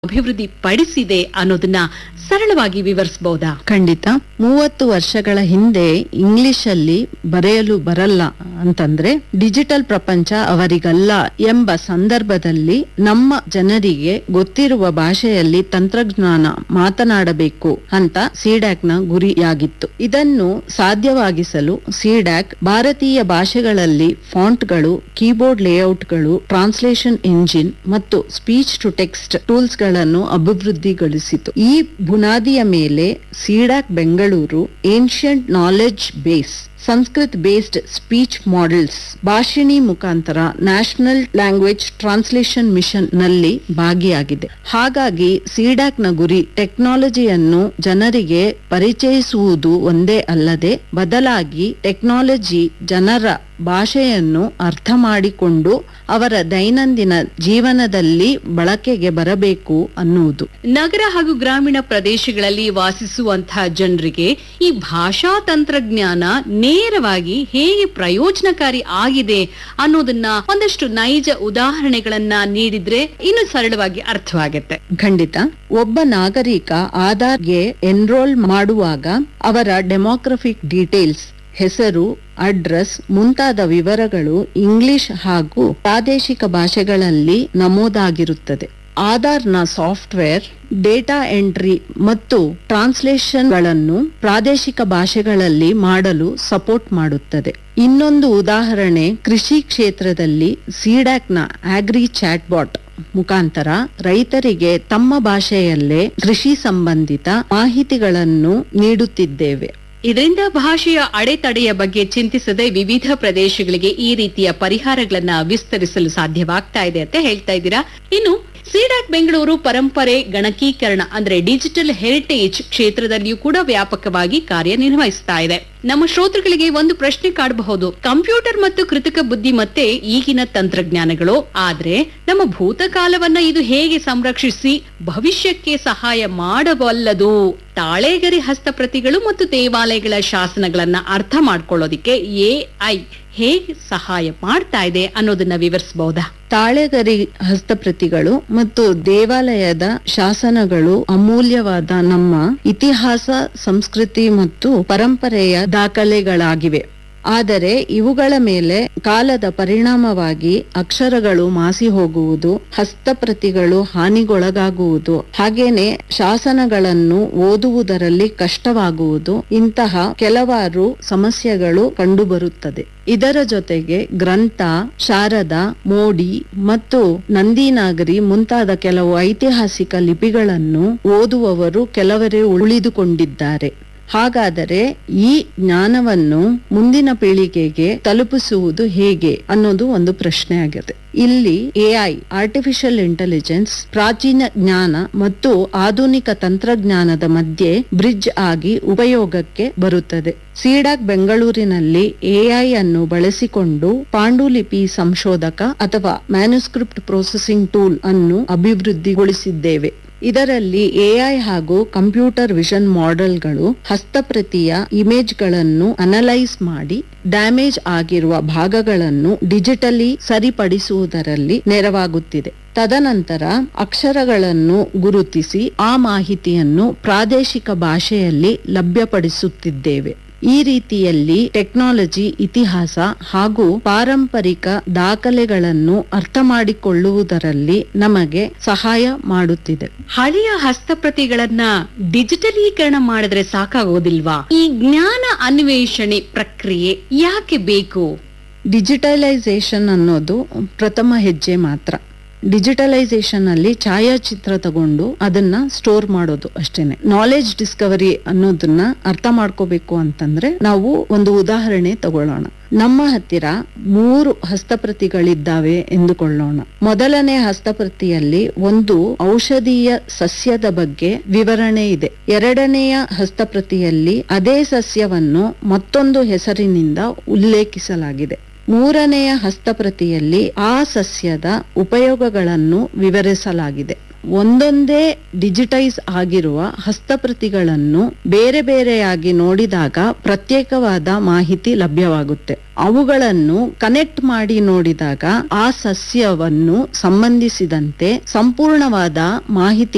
ಅಭಿವೃದ್ಧಿ ಪಡಿಸಿದೆ ಅನ್ನೋದನ್ನ ಸರಳವಾಗಿ ವಿವರಿಸಬಹುದಾ ಖಂಡಿತ ಮೂವತ್ತು ವರ್ಷಗಳ ಹಿಂದೆ ಇಂಗ್ಲಿಷ್ ಅಲ್ಲಿ ಬರೆಯಲು ಬರಲ್ಲ ಅಂತಂದ್ರೆ ಡಿಜಿಟಲ್ ಪ್ರಪಂಚ ಅವರಿಗಲ್ಲ ಎಂಬ ಸಂದರ್ಭದಲ್ಲಿ ನಮ್ಮ ಜನರಿಗೆ ಗೊತ್ತಿರುವ ಭಾಷೆಯಲ್ಲಿ ತಂತ್ರಜ್ಞಾನ ಮಾತನಾಡಬೇಕು ಅಂತ ಸಿಡ್ಯಾಕ್ ನ ಗುರಿಯಾಗಿತ್ತು ಇದನ್ನು ಸಾಧ್ಯವಾಗಿಸಲು ಸಿಡ್ಯಾಕ್ ಭಾರತೀಯ ಭಾಷೆಗಳಲ್ಲಿ ಫಾಂಟ್ಗಳು ಕೀಬೋರ್ಡ್ ಲೇಔಟ್ಗಳು ಟ್ರಾನ್ಸ್ಲೇಷನ್ ಇಂಜಿನ್ ಮತ್ತು ಸ್ಪೀಚ್ ಟು ಟೆಕ್ಸ್ಟ್ ಟೂಲ್ಸ್ ಗಳನ್ನು ಅಭಿವೃದ್ಧಿಗೊಳಿಸಿತು ಈ ಬುನಾದಿಯ ಮೇಲೆ CDAC Bengaluru ancient knowledge base Sanskrit based speech models Bhashini ಮುಖಾಂತರ ನ್ಯಾಷನಲ್ ಲ್ಯಾಂಗ್ವೇಜ್ ಟ್ರಾನ್ಸ್ಲೇಷನ್ ಮಿಷನ್ ನಲ್ಲಿ ಭಾಗಿಯಾಗಿದೆ ಹಾಗಾಗಿ ಸಿಡಾಕ್ ನ ಗುರಿ ಟೆಕ್ನಾಲಜಿಯನ್ನು ಜನರಿಗೆ ಪರಿಚಯಿಸುವುದು ಒಂದೇ ಅಲ್ಲದೆ ಬದಲಾಗಿ ಟೆಕ್ನಾಲಜಿ ಜನರ ಭಾಷೆಯನ್ನು ಅರ್ಥ ಮಾಡಿಕೊಂಡು ಅವರ ದೈನಂದಿನ ಜೀವನದಲ್ಲಿ ಬಳಕೆಗೆ ಬರಬೇಕು ಅನ್ನುವುದು ನಗರ ಹಾಗೂ ಗ್ರಾಮೀಣ ಪ್ರದೇಶಗಳಲ್ಲಿ ವಾಸಿಸುವಂತಹ ಜನರಿಗೆ ಈ ಭಾಷಾ ತಂತ್ರಜ್ಞಾನ ನೇರವಾಗಿ ಹೇಗೆ ಪ್ರಯೋಜನಕಾರಿ ಆಗಿದೆ ಅನ್ನೋದನ್ನ ಒಂದಷ್ಟು ನೈಜ ಉದಾಹರಣೆಗಳನ್ನ ನೀಡಿದ್ರೆ ಇನ್ನು ಸರಳವಾಗಿ ಅರ್ಥವಾಗುತ್ತೆ ಖಂಡಿತ ಒಬ್ಬ ನಾಗರಿಕ ಆಧಾರ್ಗೆ ಎನ್ರೋಲ್ ಮಾಡುವಾಗ ಅವರ ಡೆಮೋಗ್ರಫಿಕ್ ಡೀಟೇಲ್ಸ್ ಹೆಸರು ಅಡ್ರೆಸ್ ಮುಂತಾದ ವಿವರಗಳು ಇಂಗ್ಲಿಷ್ ಹಾಗೂ ಪ್ರಾದೇಶಿಕ ಭಾಷೆಗಳಲ್ಲಿ ನಮೂದಾಗಿರುತ್ತದೆ ಆಧಾರ್ನ ಸಾಫ್ಟ್ವೇರ್ ಡೇಟಾ ಎಂಟ್ರಿ ಮತ್ತು ಟ್ರಾನ್ಸ್ಲೇಷನ್ಗಳನ್ನು ಪ್ರಾದೇಶಿಕ ಭಾಷೆಗಳಲ್ಲಿ ಮಾಡಲು ಸಪೋರ್ಟ್ ಮಾಡುತ್ತದೆ ಇನ್ನೊಂದು ಉದಾಹರಣೆ ಕೃಷಿ ಕ್ಷೇತ್ರದಲ್ಲಿ ಸಿಡ್ಯಾಕ್ನ ಆಗ್ರಿ ಚಾಟ್ಬಾಟ್ ಮುಖಾಂತರ ರೈತರಿಗೆ ತಮ್ಮ ಭಾಷೆಯಲ್ಲೇ ಕೃಷಿ ಸಂಬಂಧಿತ ಮಾಹಿತಿಗಳನ್ನು ನೀಡುತ್ತಿದ್ದೇವೆ ಇದರಿಂದ ಭಾಷೆಯ ಅಡೆತಡೆಯ ಬಗ್ಗೆ ಚಿಂತಿಸದೆ ವಿವಿಧ ಪ್ರದೇಶಗಳಿಗೆ ಈ ರೀತಿಯ ಪರಿಹಾರಗಳನ್ನ ವಿಸ್ತರಿಸಲು ಸಾಧ್ಯವಾಗ್ತಾ ಇದೆ ಅಂತ ಹೇಳ್ತಾ ಇದ್ದೀರಾ ಇನ್ನು ಸಿಡಾಕ್ ಬೆಂಗಳೂರು ಪರಂಪರೆ ಗಣಕೀಕರಣ ಅಂದ್ರೆ ಡಿಜಿಟಲ್ ಹೆರಿಟೇಜ್ ಕ್ಷೇತ್ರದಲ್ಲಿಯೂ ಕೂಡ ವ್ಯಾಪಕವಾಗಿ ಕಾರ್ಯನಿರ್ವಹಿಸ್ತಾ ಇದೆ ನಮ್ಮ ಶ್ರೋತೃಗಳಿಗೆ ಒಂದು ಪ್ರಶ್ನೆ ಕಾಡಬಹುದು ಕಂಪ್ಯೂಟರ್ ಮತ್ತು ಕೃತಕ ಬುದ್ಧಿಮತ್ತೆ ಈಗಿನ ತಂತ್ರಜ್ಞಾನಗಳು ಆದ್ರೆ ನಮ್ಮ ಭೂತಕಾಲವನ್ನ ಇದು ಹೇಗೆ ಸಂರಕ್ಷಿಸಿ ಭವಿಷ್ಯಕ್ಕೆ ಸಹಾಯ ಮಾಡಬಲ್ಲದು ತಾಳೆಗರಿ ಹಸ್ತಪ್ರತಿಗಳು ಮತ್ತು ದೇವಾಲಯಗಳ ಶಾಸನಗಳನ್ನ ಅರ್ಥ ಮಾಡ್ಕೊಳ್ಳೋದಿಕ್ಕೆ ಎಐ ಹೇಗೆ ಸಹಾಯ ಮಾಡ್ತಾ ಇದೆ ಅನ್ನೋದನ್ನ ವಿವರಿಸಬಹುದಾ ತಾಳೆಗರಿ ಹಸ್ತಪ್ರತಿಗಳು ಮತ್ತು ದೇವಾಲಯದ ಶಾಸನಗಳು ಅಮೂಲ್ಯವಾದ ನಮ್ಮ ಇತಿಹಾಸ ಸಂಸ್ಕೃತಿ ಮತ್ತು ಪರಂಪರೆಯ ದಾಖಲೆಗಳಾಗಿವೆ ಆದರೆ ಇವುಗಳ ಮೇಲೆ ಕಾಲದ ಪರಿಣಾಮವಾಗಿ ಅಕ್ಷರಗಳು ಮಾಸಿ ಹೋಗುವುದು ಹಸ್ತಪ್ರತಿಗಳು ಹಾನಿಗೊಳಗಾಗುವುದು ಹಾಗೇನೆ ಶಾಸನಗಳನ್ನು ಓದುವುದರಲ್ಲಿ ಕಷ್ಟವಾಗುವುದು ಇಂತಹ ಕೆಲವಾರು ಸಮಸ್ಯೆಗಳು ಕಂಡುಬರುತ್ತದೆ ಇದರ ಜೊತೆಗೆ ಗ್ರಂಥ ಶಾರದ ಮೋಡಿ ಮತ್ತು ನಂದಿನಾಗರಿ ಮುಂತಾದ ಕೆಲವು ಐತಿಹಾಸಿಕ ಲಿಪಿಗಳನ್ನು ಓದುವವರು ಕೆಲವರೇ ಉಳಿದುಕೊಂಡಿದ್ದಾರೆ ಹಾಗಾದರೆ ಈ ಜ್ಞಾನವನ್ನು ಮುಂದಿನ ಪೀಳಿಗೆಗೆ ತಲುಪಿಸುವುದು ಹೇಗೆ ಅನ್ನೋದು ಒಂದು ಪ್ರಶ್ನೆ ಆಗಿದೆ ಇಲ್ಲಿ ಎಐ ಆರ್ಟಿಫಿಷಿಯಲ್ ಇಂಟೆಲಿಜೆನ್ಸ್ ಪ್ರಾಚೀನ ಜ್ಞಾನ ಮತ್ತು ಆಧುನಿಕ ತಂತ್ರಜ್ಞಾನದ ಮಧ್ಯೆ ಬ್ರಿಡ್ಜ್ ಆಗಿ ಉಪಯೋಗಕ್ಕೆ ಬರುತ್ತದೆ ಸಿಡಾಕ್ ಬೆಂಗಳೂರಿನಲ್ಲಿ ಎಐ ಅನ್ನು ಬಳಸಿಕೊಂಡು ಪಾಂಡುಲಿಪಿ ಸಂಶೋಧಕ ಅಥವಾ ಮ್ಯಾನುಸ್ಕ್ರಿಪ್ಟ್ ಪ್ರೊಸೆಸಿಂಗ್ ಟೂಲ್ ಅನ್ನು ಅಭಿವೃದ್ಧಿಗೊಳಿಸಿದ್ದೇವೆ ಇದರಲ್ಲಿ ಎಐ ಹಾಗೂ ಕಂಪ್ಯೂಟರ್ ವಿಷನ್ ಮಾಡೆಲ್ಗಳು ಹಸ್ತಪ್ರತಿಯ ಇಮೇಜ್ಗಳನ್ನು ಅನಲೈಸ್ ಮಾಡಿ ಡ್ಯಾಮೇಜ್ ಆಗಿರುವ ಭಾಗಗಳನ್ನು ಡಿಜಿಟಲಿ ಸರಿಪಡಿಸುವುದರಲ್ಲಿ ನೆರವಾಗುತ್ತಿದೆ ತದನಂತರ ಅಕ್ಷರಗಳನ್ನು ಗುರುತಿಸಿ ಆ ಮಾಹಿತಿಯನ್ನು ಪ್ರಾದೇಶಿಕ ಭಾಷೆಯಲ್ಲಿ ಲಭ್ಯಪಡಿಸುತ್ತಿದ್ದೇವೆ ಈ ರೀತಿಯಲ್ಲಿ ಟೆಕ್ನಾಲಜಿ ಇತಿಹಾಸ ಹಾಗೂ ಪಾರಂಪರಿಕ ದಾಖಲೆಗಳನ್ನು ಅರ್ಥ ಮಾಡಿಕೊಳ್ಳುವುದರಲ್ಲಿ ನಮಗೆ ಸಹಾಯ ಮಾಡುತ್ತಿದೆ ಹಳೆಯ ಹಸ್ತಪ್ರತಿಗಳನ್ನ ಡಿಜಿಟಲೀಕರಣ ಮಾಡಿದ್ರೆ ಸಾಕಾಗೋದಿಲ್ವಾ ಈ ಜ್ಞಾನ ಅನ್ವೇಷಣೆ ಪ್ರಕ್ರಿಯೆ ಯಾಕೆ ಬೇಕು ಡಿಜಿಟಲೈಸೇಷನ್ ಅನ್ನೋದು ಪ್ರಥಮ ಹೆಜ್ಜೆ ಮಾತ್ರ ಡಿಜಿಟಲೈಸೇಷನ್ ಅಲ್ಲಿ ಛಾಯಾಚಿತ್ರ ತಗೊಂಡು ಅದನ್ನ ಸ್ಟೋರ್ ಮಾಡೋದು ಅಷ್ಟೇನೆ ನಾಲೆಜ್ ಡಿಸ್ಕವರಿ ಅನ್ನೋದನ್ನ ಅರ್ಥ ಮಾಡ್ಕೋಬೇಕು ಅಂತಂದ್ರೆ ನಾವು ಒಂದು ಉದಾಹರಣೆ ತಗೊಳ್ಳೋಣ ನಮ್ಮ ಹತ್ತಿರ ಮೂರು ಹಸ್ತಪ್ರತಿಗಳಿದ್ದಾವೆ ಎಂದುಕೊಳ್ಳೋಣ ಮೊದಲನೇ ಹಸ್ತಪ್ರತಿಯಲ್ಲಿ ಒಂದು ಔಷಧೀಯ ಸಸ್ಯದ ಬಗ್ಗೆ ವಿವರಣೆ ಇದೆ ಎರಡನೆಯ ಹಸ್ತಪ್ರತಿಯಲ್ಲಿ ಅದೇ ಸಸ್ಯವನ್ನು ಮತ್ತೊಂದು ಹೆಸರಿನಿಂದ ಉಲ್ಲೇಖಿಸಲಾಗಿದೆ ಮೂರನೆಯ ಹಸ್ತಪ್ರತಿಯಲ್ಲಿ ಆ ಸಸ್ಯದ ಉಪಯೋಗಗಳನ್ನು ವಿವರಿಸಲಾಗಿದೆ ಒಂದೊಂದೇ ಡಿಜಿಟೈಸ್ ಆಗಿರುವ ಹಸ್ತಪ್ರತಿಗಳನ್ನು ಬೇರೆ ಬೇರೆಯಾಗಿ ನೋಡಿದಾಗ ಪ್ರತ್ಯೇಕವಾದ ಮಾಹಿತಿ ಲಭ್ಯವಾಗುತ್ತೆ ಅವುಗಳನ್ನು ಕನೆಕ್ಟ್ ಮಾಡಿ ನೋಡಿದಾಗ ಆ ಸಸ್ಯವನ್ನು ಸಂಬಂಧಿಸಿದಂತೆ ಸಂಪೂರ್ಣವಾದ ಮಾಹಿತಿ